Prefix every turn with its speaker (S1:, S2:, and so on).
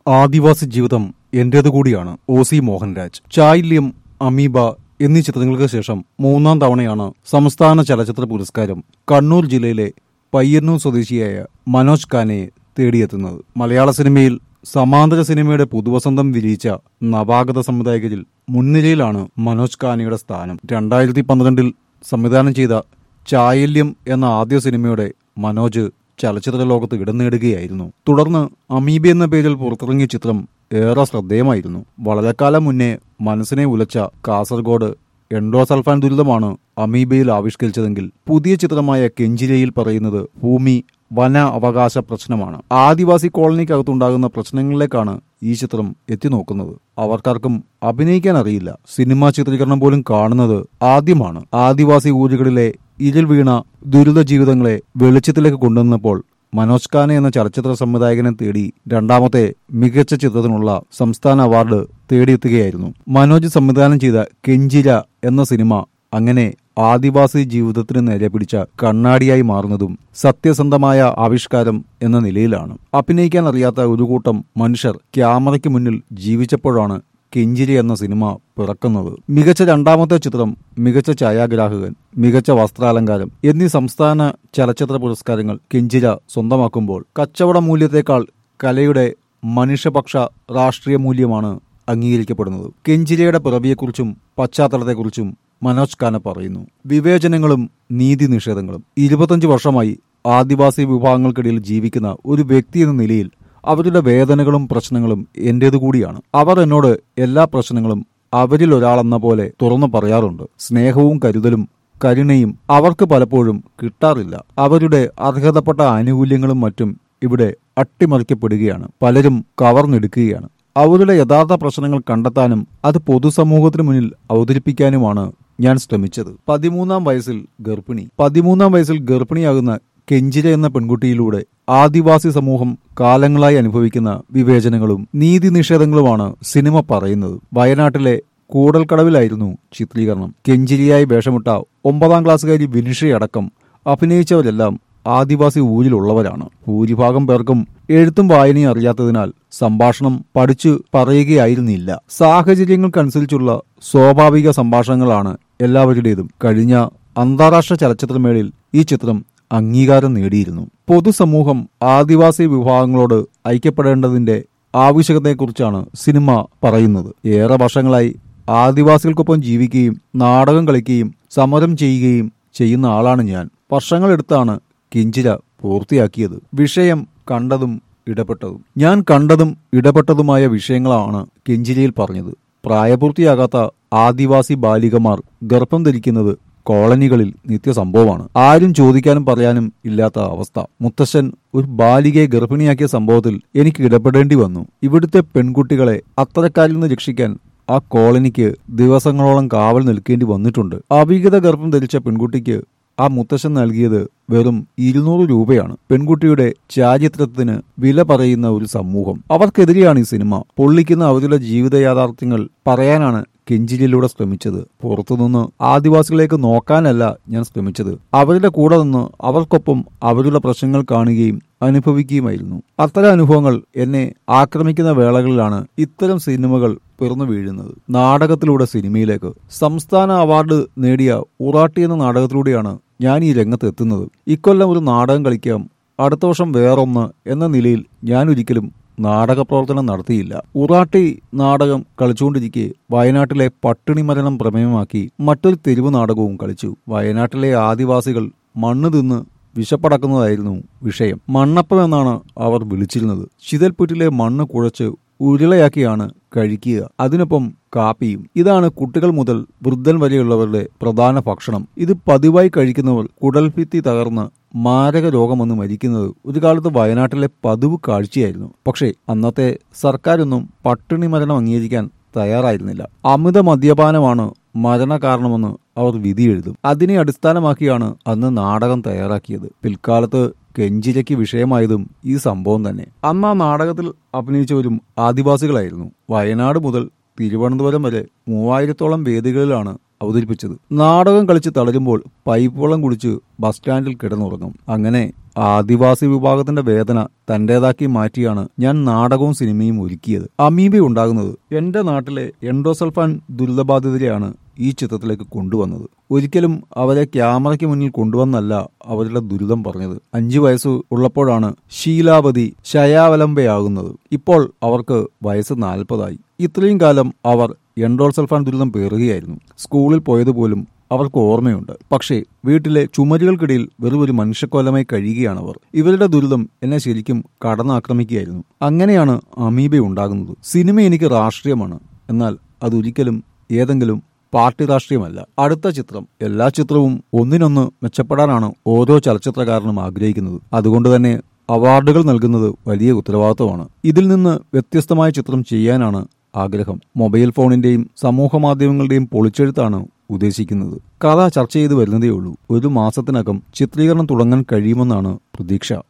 S1: ആദിവാസി ജീവിതം എന്റേത് കൂടിയാണ് O C Mohanraj Chayilyam Amoeba എന്നീ ചിത്രങ്ങൾക്ക് ശേഷം മൂന്നാം തവണയാണ് സംസ്ഥാന ചലച്ചിത്ര പുരസ്കാരം കണ്ണൂർ ജില്ലയിലെ പയ്യന്നൂർ സ്വദേശിയായ മനോജ് ഖാനെ തേടിയെത്തുന്നത് മലയാള സിനിമയിൽ സമാന്തര സിനിമയുടെ പുതുവസന്തം വിരിയിച്ച നവാഗത സംവിധായകരിൽ മുൻനിരയിലാണ് മനോജ് ഖാനയുടെ സ്ഥാനം രണ്ടായിരത്തി പന്ത്രണ്ടിൽ സംവിധാനം ചെയ്ത ചായല്യം എന്ന ആദ്യ സിനിമയുടെ മനോജ് ചലച്ചിത്ര ലോകത്ത് ഇടം നേടുകയായിരുന്നു തുടർന്ന് അമീബ എന്ന പേരിൽ പുറത്തിറങ്ങിയ ചിത്രം ഏറെ ശ്രദ്ധേയമായിരുന്നു വളരെക്കാലം മുന്നേ മനസ്സിനെ ഉലച്ച കാസർഗോഡ് എൻഡോസൾഫാൻ ദുരിതമാണ് അമീബയിൽ ആവിഷ്കരിച്ചതെങ്കിൽ പുതിയ ചിത്രമായ കെഞ്ചിരയിൽ പറയുന്നത് ഭൂമി വന അവകാശ പ്രശ്നമാണ് ആദിവാസി കോളനിക്കകത്തുണ്ടാകുന്ന പ്രശ്നങ്ങളിലേക്കാണ് ഈ ചിത്രം എത്തിനോക്കുന്നത് അവർക്കാർക്കും അഭിനയിക്കാൻ അറിയില്ല സിനിമാ ചിത്രീകരണം പോലും കാണുന്നത് ആദ്യമാണ് ആദിവാസി ഊരുകളിലെ ഇരുൾ വീണ ദുരിത ജീവിതങ്ങളെ വെളിച്ചത്തിലേക്ക് കൊണ്ടുവന്നപ്പോൾ മനോജ് ഖാനെ എന്ന ചലച്ചിത്ര സംവിധായകനെ തേടി രണ്ടാമത്തെ മികച്ച ചിത്രത്തിനുള്ള സംസ്ഥാന അവാർഡ് തേടിയെത്തുകയായിരുന്നു മനോജ് സംവിധാനം ചെയ്ത കെഞ്ചിര എന്ന സിനിമ അങ്ങനെ ആദിവാസി ജീവിതത്തിന് നേരെ പിടിച്ച കണ്ണാടിയായി മാറുന്നതും സത്യസന്ധമായ ആവിഷ്കാരം എന്ന നിലയിലാണ് അഭിനയിക്കാൻ അറിയാത്ത ഒരു കൂട്ടം മനുഷ്യർ ക്യാമറയ്ക്ക് മുന്നിൽ ജീവിച്ചപ്പോഴാണ് കെഞ്ചിരി എന്ന സിനിമ പിറക്കുന്നത് മികച്ച രണ്ടാമത്തെ ചിത്രം മികച്ച ഛായാഗ്രാഹകൻ മികച്ച വസ്ത്രാലങ്കാരം എന്നീ സംസ്ഥാന ചലച്ചിത്ര പുരസ്കാരങ്ങൾ കെഞ്ചിര സ്വന്തമാക്കുമ്പോൾ കച്ചവട മൂല്യത്തെക്കാൾ കലയുടെ മനുഷ്യപക്ഷ രാഷ്ട്രീയ മൂല്യമാണ് അംഗീകരിക്കപ്പെടുന്നത് കെഞ്ചിരയുടെ പിറവിയെക്കുറിച്ചും പശ്ചാത്തലത്തെക്കുറിച്ചും മനോജ് ഖാന പറയുന്നു വിവേചനങ്ങളും നീതി നിഷേധങ്ങളും ഇരുപത്തഞ്ച് വർഷമായി ആദിവാസി വിഭാഗങ്ങൾക്കിടയിൽ ജീവിക്കുന്ന ഒരു വ്യക്തി എന്ന നിലയിൽ അവരുടെ വേദനകളും പ്രശ്നങ്ങളും എന്റേതു കൂടിയാണ് അവർ എന്നോട് എല്ലാ പ്രശ്നങ്ങളും അവരിൽ ഒരാളെന്ന പോലെ തുറന്നു പറയാറുണ്ട് സ്നേഹവും കരുതലും കരുണയും അവർക്ക് പലപ്പോഴും കിട്ടാറില്ല അവരുടെ അർഹതപ്പെട്ട ആനുകൂല്യങ്ങളും മറ്റും ഇവിടെ അട്ടിമറിക്കപ്പെടുകയാണ് പലരും കവർന്നെടുക്കുകയാണ് അവരുടെ യഥാർത്ഥ പ്രശ്നങ്ങൾ കണ്ടെത്താനും അത് പൊതുസമൂഹത്തിന് മുന്നിൽ അവതരിപ്പിക്കാനുമാണ് ഞാൻ ശ്രമിച്ചത് പതിമൂന്നാം വയസ്സിൽ ഗർഭിണി പതിമൂന്നാം വയസ്സിൽ ഗർഭിണിയാകുന്ന കെഞ്ചിര എന്ന പെൺകുട്ടിയിലൂടെ ആദിവാസി സമൂഹം കാലങ്ങളായി അനുഭവിക്കുന്ന വിവേചനങ്ങളും നീതി നിഷേധങ്ങളുമാണ് സിനിമ പറയുന്നത് വയനാട്ടിലെ കൂടൽക്കടവിലായിരുന്നു ചിത്രീകരണം കെഞ്ചിരിയായി വേഷമിട്ട ഒമ്പതാം ക്ലാസ്സുകാരി വിനിഷയടക്കം അഭിനയിച്ചവരെല്ലാം ആദിവാസി ഊരിലുള്ളവരാണ് ഭൂരിഭാഗം പേർക്കും എഴുത്തും വായനയും അറിയാത്തതിനാൽ സംഭാഷണം പഠിച്ചു പറയുകയായിരുന്നില്ല സാഹചര്യങ്ങൾക്കനുസരിച്ചുള്ള സ്വാഭാവിക സംഭാഷണങ്ങളാണ് എല്ലാവരുടേതും കഴിഞ്ഞ അന്താരാഷ്ട്ര ചലച്ചിത്രമേളയിൽ ഈ ചിത്രം അംഗീകാരം നേടിയിരുന്നു പൊതുസമൂഹം ആദിവാസി വിഭാഗങ്ങളോട് ഐക്യപ്പെടേണ്ടതിന്റെ ആവശ്യകതയെക്കുറിച്ചാണ് സിനിമ പറയുന്നത് ഏറെ വർഷങ്ങളായി ആദിവാസികൾക്കൊപ്പം ജീവിക്കുകയും നാടകം കളിക്കുകയും സമരം ചെയ്യുകയും ചെയ്യുന്ന ആളാണ് ഞാൻ വർഷങ്ങളെടുത്താണ് കിഞ്ചിര പൂർത്തിയാക്കിയത് വിഷയം കണ്ടതും ഇടപെട്ടതും ഞാൻ കണ്ടതും ഇടപെട്ടതുമായ വിഷയങ്ങളാണ് കിഞ്ചിരിയിൽ പറഞ്ഞത് പ്രായപൂർത്തിയാകാത്ത ആദിവാസി ബാലികമാർ ഗർഭം ധരിക്കുന്നത് കോളനികളിൽ നിത്യസംഭവമാണ് ആരും ചോദിക്കാനും പറയാനും ഇല്ലാത്ത അവസ്ഥ മുത്തശ്ശൻ ഒരു ബാലികയെ ഗർഭിണിയാക്കിയ സംഭവത്തിൽ എനിക്ക് ഇടപെടേണ്ടി വന്നു ഇവിടുത്തെ പെൺകുട്ടികളെ അത്തരക്കാരിൽ നിന്ന് രക്ഷിക്കാൻ ആ കോളനിക്ക് ദിവസങ്ങളോളം കാവൽ നിൽക്കേണ്ടി വന്നിട്ടുണ്ട് അവിഹിത ഗർഭം ധരിച്ച പെൺകുട്ടിക്ക് ആ മുത്തശ്ശൻ നൽകിയത് വെറും ഇരുന്നൂറ് രൂപയാണ് പെൺകുട്ടിയുടെ ചാരിത്രത്തിന് വില പറയുന്ന ഒരു സമൂഹം അവർക്കെതിരെയാണ് ഈ സിനിമ പൊള്ളിക്കുന്ന അവരുടെ ജീവിത യാഥാർത്ഥ്യങ്ങൾ പറയാനാണ് കെഞ്ചിരിയിലൂടെ ശ്രമിച്ചത് പുറത്തുനിന്ന് ആദിവാസികളേക്ക് നോക്കാനല്ല ഞാൻ ശ്രമിച്ചത് അവരുടെ കൂടെ നിന്ന് അവർക്കൊപ്പം അവരുടെ പ്രശ്നങ്ങൾ കാണുകയും അനുഭവിക്കുകയുമായിരുന്നു അത്തരം അനുഭവങ്ങൾ എന്നെ ആക്രമിക്കുന്ന വേളകളിലാണ് ഇത്തരം സിനിമകൾ പിറന്നു വീഴുന്നത് നാടകത്തിലൂടെ സിനിമയിലേക്ക് സംസ്ഥാന അവാർഡ് നേടിയ ഉറാട്ടി എന്ന നാടകത്തിലൂടെയാണ് ഞാൻ ഈ രംഗത്ത് എത്തുന്നത് ഇക്കൊല്ലം ഒരു നാടകം കളിക്കാം അടുത്ത വർഷം വേറൊന്ന് എന്ന നിലയിൽ ഞാൻ ഒരിക്കലും നാടക പ്രവർത്തനം നടത്തിയില്ല ഉറാട്ടി നാടകം കളിച്ചുകൊണ്ടിരിക്കെ വയനാട്ടിലെ പട്ടിണി മരണം പ്രമേയമാക്കി മറ്റൊരു തെരുവ് നാടകവും കളിച്ചു വയനാട്ടിലെ ആദിവാസികൾ മണ്ണ് തിന്ന് വിശപ്പടക്കുന്നതായിരുന്നു വിഷയം മണ്ണപ്പം എന്നാണ് അവർ വിളിച്ചിരുന്നത് ചിതൽപുറ്റിലെ മണ്ണ് കുഴച്ച് ഉരുളയാക്കിയാണ് കഴിക്കുക അതിനൊപ്പം കാപ്പിയും ഇതാണ് കുട്ടികൾ മുതൽ വൃദ്ധൻ വരെയുള്ളവരുടെ പ്രധാന ഭക്ഷണം ഇത് പതിവായി കഴിക്കുന്നവർ കുടൽഭിത്തി തകർന്ന് മാരക രോഗം വന്ന് മരിക്കുന്നത് ഒരു കാലത്ത് വയനാട്ടിലെ പതിവ് കാഴ്ചയായിരുന്നു പക്ഷേ അന്നത്തെ സർക്കാരൊന്നും പട്ടിണി മരണം അംഗീകരിക്കാൻ തയ്യാറായിരുന്നില്ല അമിത മദ്യപാനമാണ് മരണ കാരണമെന്ന് അവർ വിധി എഴുതും അതിനെ അടിസ്ഥാനമാക്കിയാണ് അന്ന് നാടകം തയ്യാറാക്കിയത് പിൽക്കാലത്ത് കെഞ്ചിരയ്ക്ക് വിഷയമായതും ഈ സംഭവം തന്നെ അന്ന് ആ നാടകത്തിൽ അഭിനയിച്ചവരും ആദിവാസികളായിരുന്നു വയനാട് മുതൽ തിരുവനന്തപുരം വരെ മൂവായിരത്തോളം വേദികളിലാണ് അവതരിപ്പിച്ചത് നാടകം കളിച്ച് തളരുമ്പോൾ പൈപ്പ് വെള്ളം കുടിച്ച് ബസ് സ്റ്റാൻഡിൽ കിടന്നുറങ്ങും അങ്ങനെ ആദിവാസി വിഭാഗത്തിന്റെ വേദന തന്റേതാക്കി മാറ്റിയാണ് ഞാൻ നാടകവും സിനിമയും ഒരുക്കിയത് അമീബ ഉണ്ടാകുന്നത് എന്റെ നാട്ടിലെ എൻഡോസൾഫാൻ ദുരിതബാധിതരെയാണ് ഈ ചിത്രത്തിലേക്ക് കൊണ്ടുവന്നത് ഒരിക്കലും അവരെ ക്യാമറയ്ക്ക് മുന്നിൽ കൊണ്ടുവന്നല്ല അവരുടെ ദുരിതം പറഞ്ഞത് അഞ്ചു വയസ്സ് ഉള്ളപ്പോഴാണ് ശീലാവതി ശയാവലംബയാകുന്നത് ഇപ്പോൾ അവർക്ക് വയസ്സ് നാൽപ്പതായി ഇത്രയും കാലം അവർ എൻഡോൾസൾഫാൻ ദുരിതം പേറുകയായിരുന്നു സ്കൂളിൽ പോയതുപോലും അവർക്ക് ഓർമ്മയുണ്ട് പക്ഷേ വീട്ടിലെ ചുമരുകൾക്കിടയിൽ വെറും ഒരു മനുഷ്യക്കൊലമായി കഴിയുകയാണവർ ഇവരുടെ ദുരിതം എന്നെ ശരിക്കും കടന്നാക്രമിക്കുകയായിരുന്നു അങ്ങനെയാണ് അമീബ ഉണ്ടാകുന്നത് സിനിമ എനിക്ക് രാഷ്ട്രീയമാണ് എന്നാൽ അതൊരിക്കലും ഏതെങ്കിലും പാർട്ടി രാഷ്ട്രീയമല്ല അടുത്ത ചിത്രം എല്ലാ ചിത്രവും ഒന്നിനൊന്ന് മെച്ചപ്പെടാനാണ് ഓരോ ചലച്ചിത്രകാരനും ആഗ്രഹിക്കുന്നത് അതുകൊണ്ട് തന്നെ അവാർഡുകൾ നൽകുന്നത് വലിയ ഉത്തരവാദിത്തമാണ് ഇതിൽ നിന്ന് വ്യത്യസ്തമായ ചിത്രം ചെയ്യാനാണ് ആഗ്രഹം മൊബൈൽ ഫോണിന്റെയും സമൂഹ മാധ്യമങ്ങളുടെയും പൊളിച്ചെഴുത്താണ് ഉദ്ദേശിക്കുന്നത് കഥ ചർച്ച ചെയ്തു വരുന്നതേ ഉള്ളൂ ഒരു മാസത്തിനകം ചിത്രീകരണം തുടങ്ങാൻ കഴിയുമെന്നാണ് പ്രതീക്ഷ